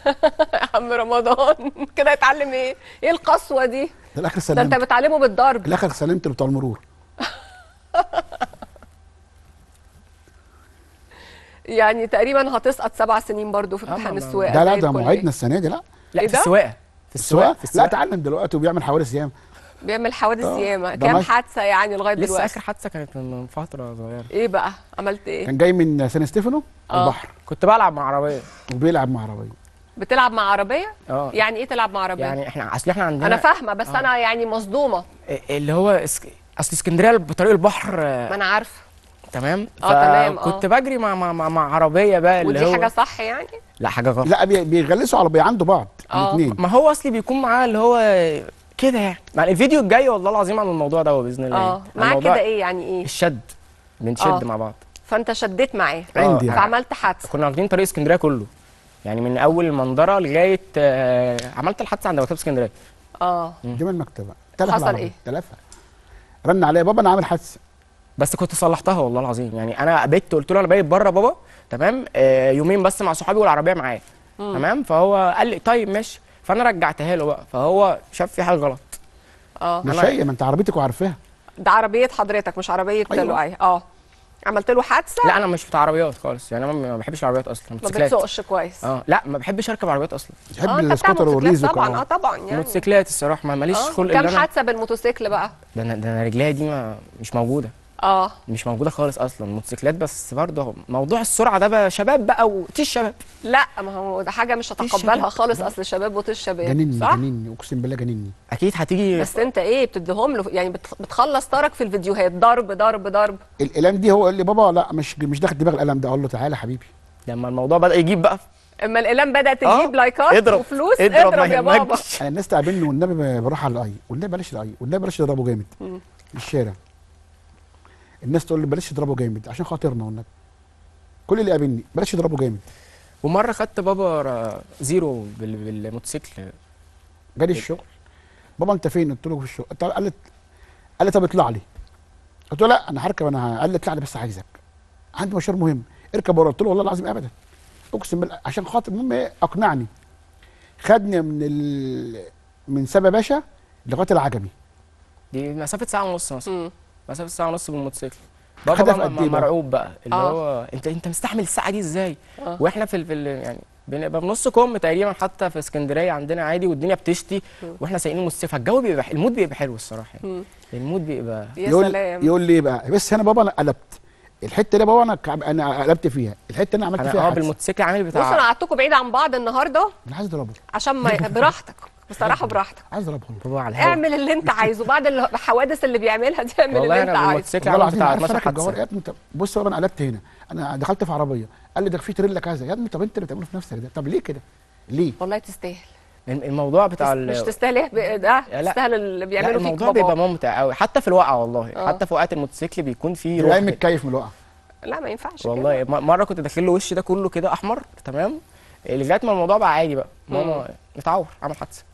يا عم رمضان كده يتعلم ايه ايه القسوه دي ده الاخر ده انت سلمت بتعلمه بالضرب الاخر سلمت بتوع المرور يعني تقريبا هتسقط سبع سنين برضو في آه، امتحان ما- ما- السواقه ده لا زي ده الكلية. موعدنا السنه دي لا لا إيه في ده؟ السواقه في السواقه في لا السواقه اتعلم دلوقتي وبيعمل حوادث ياما بيعمل حوادث آه، ياما ده كام ماشي. حادثه يعني لغايه لسه دلوقتي اخر حادثه كانت من من فتره صغيره ايه بقى عملت ايه كان جاي من سان ستيفانو آه. البحر كنت بلعب مع عربيه وبيلعب مع عربيه بتلعب مع عربيه اه يعني ايه تلعب مع عربيه يعني احنا اصل احنا عندنا انا فاهمه بس آه. انا يعني مصدومه اللي هو اسك... اصل اسكندريه بطريق البحر آه، ما انا عارفه تمام آه، تمام، آه. كنت بجري مع مع مع, مع عربيه بقى اللي ودي هو حاجه صح يعني لا حاجه غلط لا بي- بيغلسوا عربيه عنده بعض آه. الاثنين ما هو اصلي بيكون معاه اللي هو كده يعني مع الفيديو الجاي والله العظيم عن الموضوع ده باذن الله اه يعني. معاه الموضوع- كده ايه يعني ايه الشد بنشد آه. مع بعض فانت شديت معاه عندي يعني. فعملت حادثه كنا واخدين طريق اسكندريه كله يعني من اول المنظره لغايه آه، عملت الحادثه عند مكتبه اسكندريه اه جمال المكتبه تلف حصل العربية، إيه؟ تلفها رن عليا بابا انا عامل حادثه بس كنت صلحتها والله العظيم يعني انا بيت قلت له انا بايت بره بابا تمام آه يومين بس مع صحابي والعربيه معايا تمام فهو قال لي طيب ماشي فانا رجعتها له بقى فهو شاف في حاجه غلط اه مش أنا- هي ما انت عربيتك وعارفاها ده عربيه حضرتك مش عربيه أيوة. لؤي اه عملت له حادثه لا انا مش بتاع عربيات خالص يعني انا ما بحبش العربيات اصلا ما موتوسيكلات بتسوقش كويس اه لا ما بحبش اركب عربيات اصلا تحب اه انت بتاع السكوتر موتوسيكلات والريزو طبعا اه كمان. طبعا يعني موتوسيكلات الصراحه ما ماليش اه خلق كام اللي انا حادثه بالموتوسيكل بقى ده انا ده انا رجليا دي ما مش موجوده اه مش موجوده خالص اصلا موتوسيكلات بس برضه موضوع السرعه ده بقى شباب بقى وتيش شباب لا ما هو ده حاجه مش الشباب. هتقبلها خالص اصل شباب وطيش شباب جنني صح جنني اقسم بالله جنني اكيد هتيجي بس انت ايه بتديهم له يعني بت- بتخلص طارك في الفيديوهات ضرب ضرب ضرب الالام دي هو قال لي بابا لا مش مش داخل دماغ الالم ده اقول له تعالى يا حبيبي لما الموضوع بدا يجيب بقى اما الاقلام بدات آه، تجيب لايكات اضرب وفلوس اضرب, اضرب, ما يا بابا يهمكش. انا الناس تقابلني والنبي بروح على الاي والنبي بلاش الاي والنبي بلاش تضربه جامد في الشارع الناس تقول لي بلاش تضربه جامد عشان خاطرنا والنبي كل اللي قابلني بلاش تضربه جامد ومره خدت بابا را- زيرو بال- بالموتوسيكل جالي الشغل بابا انت فين قلت له في الشغل طب قال لي قال لي طب اطلع لي قلت له لا انا هركب انا قال لي اطلع لي بس عايزك عندي مشوار مهم اركب ورا قلت له والله العظيم ابدا اقسم بالله عشان خاطر المهم ايه اقنعني خدني من ال... من سبا باشا لغايه العجمي دي مسافه ساعه ونص مثلا مم. مسافه ساعه ونص بالموتوسيكل بابا خدها بقى في قد إيه م- بقى؟ مرعوب بقى اللي آه. هو انت انت مستحمل الساعه دي ازاي آه. واحنا في ال... في ال... يعني بنبقى بنص كم تقريبا حتى في اسكندريه عندنا عادي والدنيا بتشتي واحنا سايقين الموتوسيكل فالجو بيبقى المود بيبقى حلو الصراحه يعني. مم. المود بيبقى يا يقول سلام يقول لي ايه بقى بس هنا بابا انا قلبت الحته دي بابا انا كعب- انا قلبت فيها الحته اللي انا عملت انا فيها اه حادثه بالموتوسيكل عامل بص انا بتاع قعدتكم بعيد عن بعض النهارده انا عايز اضربه عشان ما براحتك بصراحه براحتك عايز اضربه والله. بابا على الهوا اعمل اللي انت عايزه بعد الحوادث اللي بيعملها دي اعمل اللي والله انت انا عايزه بالموتوسيكل والله عامل العظيم بتاع عارف 12 انا الجوار يا حادثه ابني انت بص بابا انا قلبت هنا انا دخلت في عربيه قال لي ده في تريلا كذا يا ابني طب انت اللي بتعمله في نفسك ده طب ليه كده ليه والله تستاهل الموضوع بتاع مش ال- تستاهل إيه ب- ده لا. تستاهل اللي لا بيعملوا فيك الموضوع بيبقى بابا ممتع قوي حتى في الوقعه والله آه. حتى في وقعه الموتوسيكل بيكون في تلاقي روح متكيف من الوقعه لا ما ينفعش والله م- مره كنت داخل له وشي ده كله كده احمر تمام لغايه ما الموضوع بقى عادي بقى ماما اتعور عمل حادثه